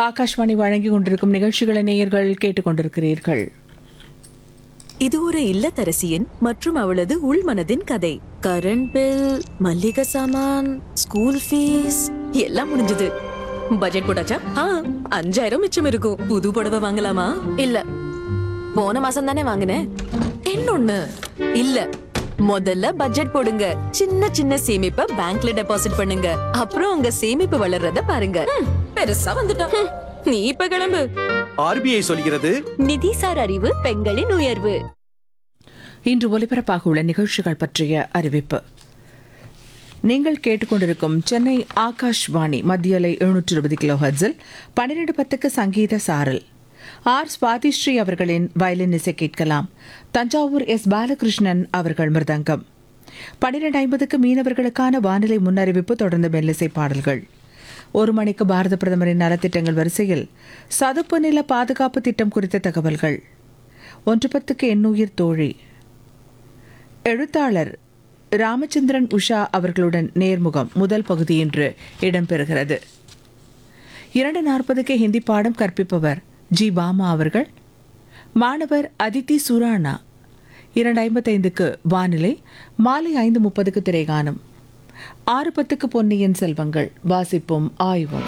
ஆகாஷ்வாணி வழங்கிக் கொண்டிருக்கும் நிகழ்ச்சிகளை நேயர்கள் கேட்டுக்கொண்டிருக்கிறீர்கள் இது ஒரு இல்லத்தரசியின் மற்றும் அவளது உள்மனதின் கதை கரண்ட் பில் மல்லிகை சாமான் ஸ்கூல் ஃபீஸ் எல்லாம் முடிஞ்சது பட்ஜெட் போட்டாச்சா ஆ அஞ்சாயிரம் மிச்சம் இருக்கும் புது புடவை வாங்கலாமா இல்ல போன மாசம் தானே வாங்கினேன் இன்னொன்னு இல்ல முதல்ல பட்ஜெட் போடுங்க சின்ன சின்ன சேமிப்பை பேங்க்ல டெபாசிட் பண்ணுங்க அப்புறம் உங்க சேமிப்பு வளர்றத பாருங்க ம், பெருசா வந்துட்டோம் ம், நீ இப்ப கிளம்பு ஆர்பிஐ சொல்கிறது நிதிசார் அறிவு பெண்களின் உயர்வு இன்று ஒலிபரப்பாக உள்ள நிகழ்ச்சிகள் பற்றிய அறிவிப்பு நீங்கள் கேட்டுக்கொண்டிருக்கும் சென்னை ஆகாஷ்வாணி மத்தியலை எழுநூற்று இருபது கிலோ ஹர்ட்ஸில் பன்னிரண்டு பத்துக்கு சங்கீத சாரல் ஆர் ஸ்வாதிஸ்ரீ அவர்களின் வயலின் இசை கேட்கலாம் தஞ்சாவூர் எஸ் பாலகிருஷ்ணன் அவர்கள் மிருதங்கம் பன்னிரண்டு ஐம்பதுக்கு மீனவர்களுக்கான வானிலை முன்னறிவிப்பு தொடர்ந்து மெல்லிசை பாடல்கள் ஒரு மணிக்கு பாரத பிரதமரின் நலத்திட்டங்கள் வரிசையில் சதுப்பு நில பாதுகாப்பு திட்டம் குறித்த தகவல்கள் ஒன்று பத்துக்கு எண்ணுயிர் தோழி எழுத்தாளர் ராமச்சந்திரன் உஷா அவர்களுடன் நேர்முகம் முதல் பகுதி இன்று இடம்பெறுகிறது இரண்டு நாற்பதுக்கு ஹிந்தி பாடம் கற்பிப்பவர் ஜி பாமா அவர்கள் மாணவர் அதித்தி சுரானா இரண்டு ஐம்பத்தைந்துக்கு வானிலை மாலை ஐந்து முப்பதுக்கு திரைகானம் ஆறு பத்துக்கு பொன்னியின் செல்வங்கள் வாசிப்பும் ஆய்வும்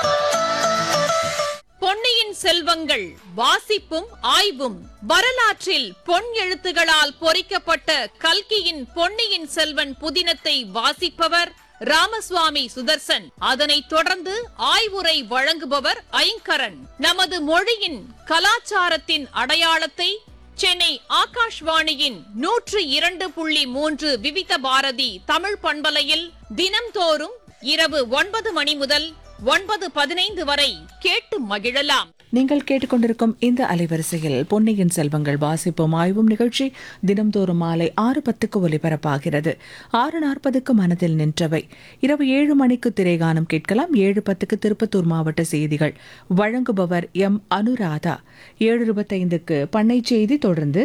பொன்னியின் செல்வங்கள் வாசிப்பும் ஆய்வும் வரலாற்றில் பொன் எழுத்துகளால் பொறிக்கப்பட்ட கல்கியின் பொன்னியின் செல்வன் புதினத்தை வாசிப்பவர் ராமசுவாமி சுதர்சன் அதனைத் தொடர்ந்து ஆய்வுரை வழங்குபவர் ஐங்கரன் நமது மொழியின் கலாச்சாரத்தின் அடையாளத்தை சென்னை ஆகாஷ்வாணியின் நூற்று இரண்டு புள்ளி மூன்று விவித பாரதி தமிழ் பண்பலையில் தினம்தோறும் இரவு ஒன்பது மணி முதல் ஒன்பது பதினைந்து வரை கேட்டு மகிழலாம் நீங்கள் கேட்டுக்கொண்டிருக்கும் இந்த அலைவரிசையில் பொன்னியின் செல்வங்கள் வாசிப்பும் ஆய்வும் நிகழ்ச்சி தினம்தோறும் மாலை ஆறு பத்துக்கு ஒலிபரப்பாகிறது ஆறு நாற்பதுக்கு மனதில் நின்றவை இரவு ஏழு மணிக்கு திரைகானம் கேட்கலாம் ஏழு பத்துக்கு திருப்பத்தூர் மாவட்ட செய்திகள் வழங்குபவர் எம் அனுராதா ஏழு இருபத்தைந்துக்கு பண்ணை செய்தி தொடர்ந்து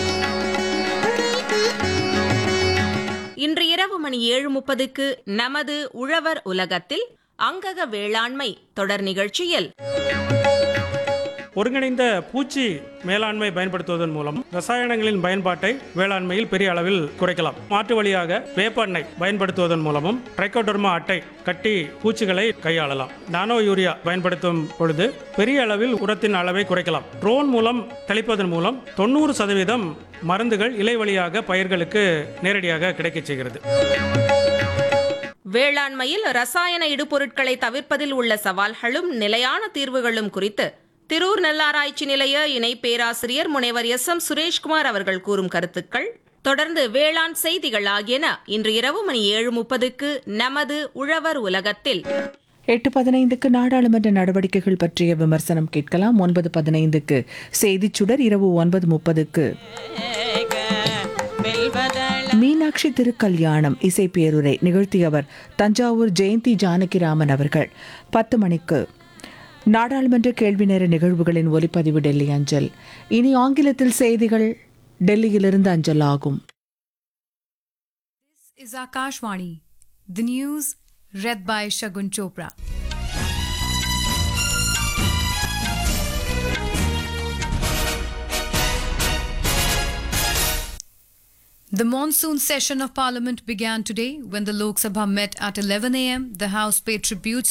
இன்று இரவு மணி ஏழு முப்பதுக்கு நமது உழவர் உலகத்தில் அங்கக வேளாண்மை தொடர் நிகழ்ச்சியில் ஒருங்கிணைந்த பூச்சி மேலாண்மை பயன்படுத்துவதன் மூலம் ரசாயனங்களின் பயன்பாட்டை வேளாண்மையில் பெரிய அளவில் குறைக்கலாம் மாற்று வழியாக வேப்பெண்ணெய் பயன்படுத்துவதன் மூலமும் ட்ரைகோடர்மா அட்டை கட்டி பூச்சிகளை கையாளலாம் நானோ யூரியா பயன்படுத்தும் பொழுது பெரிய அளவில் உரத்தின் அளவை குறைக்கலாம் ட்ரோன் மூலம் தெளிப்பதன் மூலம் தொண்ணூறு சதவீதம் மருந்துகள் இலை வழியாக பயிர்களுக்கு நேரடியாக கிடைக்கச் செய்கிறது வேளாண்மையில் ரசாயன இடுபொருட்களை தவிர்ப்பதில் உள்ள சவால்களும் நிலையான தீர்வுகளும் குறித்து திரூர் நெல்லாராய்ச்சி நிலைய இணை பேராசிரியர் முனைவர் எஸ் எம் சுரேஷ்குமார் அவர்கள் கூறும் கருத்துக்கள் தொடர்ந்து வேளாண் செய்திகள் ஆகியன இன்று இரவு மணி ஏழு முப்பதுக்கு நமது உழவர் உலகத்தில் எட்டு பதினைந்துக்கு நாடாளுமன்ற நடவடிக்கைகள் பற்றிய விமர்சனம் கேட்கலாம் ஒன்பது பதினைந்துக்கு செய்திச் சுடர் இரவு ஒன்பது முப்பதுக்கு மீனாட்சி திருக்கல்யாணம் இசை பேருரை நிகழ்த்தியவர் தஞ்சாவூர் ஜெயந்தி ஜானகிராமன் அவர்கள் பத்து மணிக்கு நாடாளுமன்ற கேள்வி நேர நிகழ்வுகளின் ஒலிப்பதிவு டெல்லி அஞ்சல் இனி ஆங்கிலத்தில் செய்திகள் டெல்லியிலிருந்து அஞ்சல் ஆகும் is Akashvani. The news read by Shagun Chopra. The monsoon session of Parliament began today when the Lok Sabha met at 11 a.m. The House paid tribute